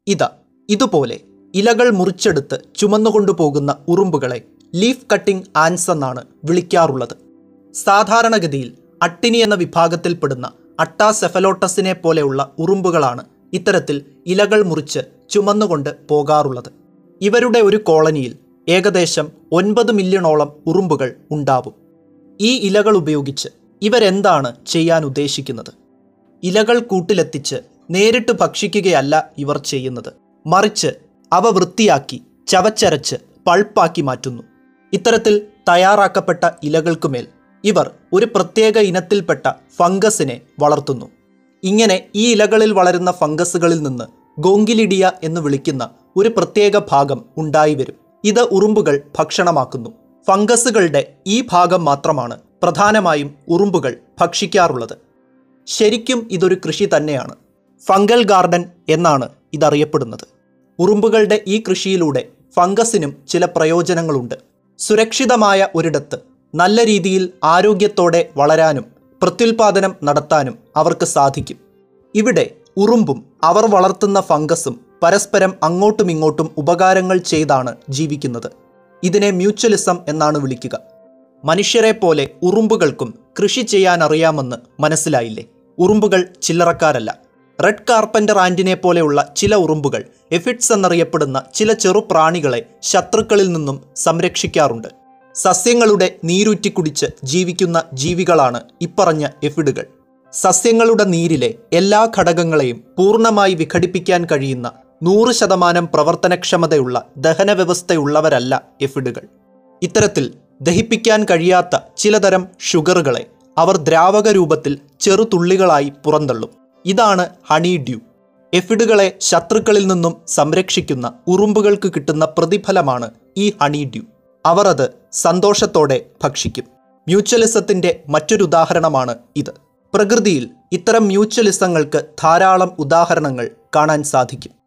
ഇതാ ഇതുപോലെ ഇലകൾ മുറിച്ചെടുത്ത് ചുമന്നുകൊണ്ടുപോകുന്ന ഉറുമ്പുകളെ ലീഫ് കട്ടിംഗ് ആൻസ് എന്നാണ് വിളിക്കാറുള്ളത് സാധാരണഗതിയിൽ അട്ടിനി എന്ന വിഭാഗത്തിൽപ്പെടുന്ന അട്ടാസെഫലോട്ടസിനെ പോലെയുള്ള ഉറുമ്പുകളാണ് ഇത്തരത്തിൽ ഇലകൾ മുറിച്ച് ചുമന്നുകൊണ്ട് പോകാറുള്ളത് ഇവരുടെ ഒരു കോളനിയിൽ ഏകദേശം ഒൻപത് മില്യണോളം ഉറുമ്പുകൾ ഉണ്ടാവും ഈ ഇലകൾ ഉപയോഗിച്ച് ഇവരെന്താണ് ചെയ്യാൻ ഉദ്ദേശിക്കുന്നത് ഇലകൾ കൂട്ടിലെത്തിച്ച് നേരിട്ട് ഭക്ഷിക്കുകയല്ല ഇവർ ചെയ്യുന്നത് മറിച്ച് അവ വൃത്തിയാക്കി ചവച്ചരച്ച് പൾപ്പാക്കി മാറ്റുന്നു ഇത്തരത്തിൽ തയ്യാറാക്കപ്പെട്ട ഇലകൾക്കുമേൽ ഇവർ ഒരു പ്രത്യേക ഇനത്തിൽപ്പെട്ട ഫംഗസിനെ വളർത്തുന്നു ഇങ്ങനെ ഈ ഇലകളിൽ വളരുന്ന ഫംഗസുകളിൽ നിന്ന് ഗോങ്കിലിഡിയ എന്ന് വിളിക്കുന്ന ഒരു പ്രത്യേക ഭാഗം ഉണ്ടായി വരും ഇത് ഉറുമ്പുകൾ ഭക്ഷണമാക്കുന്നു ഫംഗസുകളുടെ ഈ ഭാഗം മാത്രമാണ് പ്രധാനമായും ഉറുമ്പുകൾ ഭക്ഷിക്കാറുള്ളത് ശരിക്കും ഇതൊരു കൃഷി തന്നെയാണ് ഫംഗൽ ഗാർഡൻ എന്നാണ് ഇതറിയപ്പെടുന്നത് ഉറുമ്പുകളുടെ ഈ കൃഷിയിലൂടെ ഫംഗസിനും ചില പ്രയോജനങ്ങളുണ്ട് സുരക്ഷിതമായ ഒരിടത്ത് നല്ല രീതിയിൽ ആരോഗ്യത്തോടെ വളരാനും പ്രത്യുൽപാദനം നടത്താനും അവർക്ക് സാധിക്കും ഇവിടെ ഉറുമ്പും അവർ വളർത്തുന്ന ഫംഗസും പരസ്പരം അങ്ങോട്ടും ഇങ്ങോട്ടും ഉപകാരങ്ങൾ ചെയ്താണ് ജീവിക്കുന്നത് ഇതിനെ മ്യൂച്വലിസം എന്നാണ് വിളിക്കുക മനുഷ്യരെ പോലെ ഉറുമ്പുകൾക്കും കൃഷി ചെയ്യാൻ അറിയാമെന്ന് മനസ്സിലായില്ലേ ഉറുമ്പുകൾ ചില്ലറക്കാരല്ല റെഡ് കാർപ്പൻ്റർ ആൻറ്റിനെ പോലെയുള്ള ചില ഉറുമ്പുകൾ എഫിഡ്സ് എന്നറിയപ്പെടുന്ന ചില ചെറു പ്രാണികളെ ശത്രുക്കളിൽ നിന്നും സംരക്ഷിക്കാറുണ്ട് സസ്യങ്ങളുടെ നീരൂറ്റി കുടിച്ച് ജീവിക്കുന്ന ജീവികളാണ് ഇപ്പറഞ്ഞ എഫിഡുകൾ സസ്യങ്ങളുടെ നീരിലെ എല്ലാ ഘടകങ്ങളെയും പൂർണ്ണമായി വിഘടിപ്പിക്കാൻ കഴിയുന്ന നൂറ് ശതമാനം പ്രവർത്തനക്ഷമതയുള്ള ദഹന വ്യവസ്ഥയുള്ളവരല്ല എഫിഡുകൾ ഇത്തരത്തിൽ ദഹിപ്പിക്കാൻ കഴിയാത്ത ചിലതരം ഷുഗറുകളെ അവർ ദ്രാവക രൂപത്തിൽ ചെറുതുള്ളികളായി പുറന്തള്ളും ഇതാണ് ഹണി ഡ്യൂ എഫിഡുകളെ ശത്രുക്കളിൽ നിന്നും സംരക്ഷിക്കുന്ന ഉറുമ്പുകൾക്ക് കിട്ടുന്ന പ്രതിഫലമാണ് ഈ ഹണി ഡ്യൂ അവർ അത് സന്തോഷത്തോടെ ഭക്ഷിക്കും മ്യൂച്വലിസത്തിന്റെ മറ്റൊരു ഉദാഹരണമാണ് ഇത് പ്രകൃതിയിൽ ഇത്തരം മ്യൂച്വലിസങ്ങൾക്ക് ധാരാളം ഉദാഹരണങ്ങൾ കാണാൻ സാധിക്കും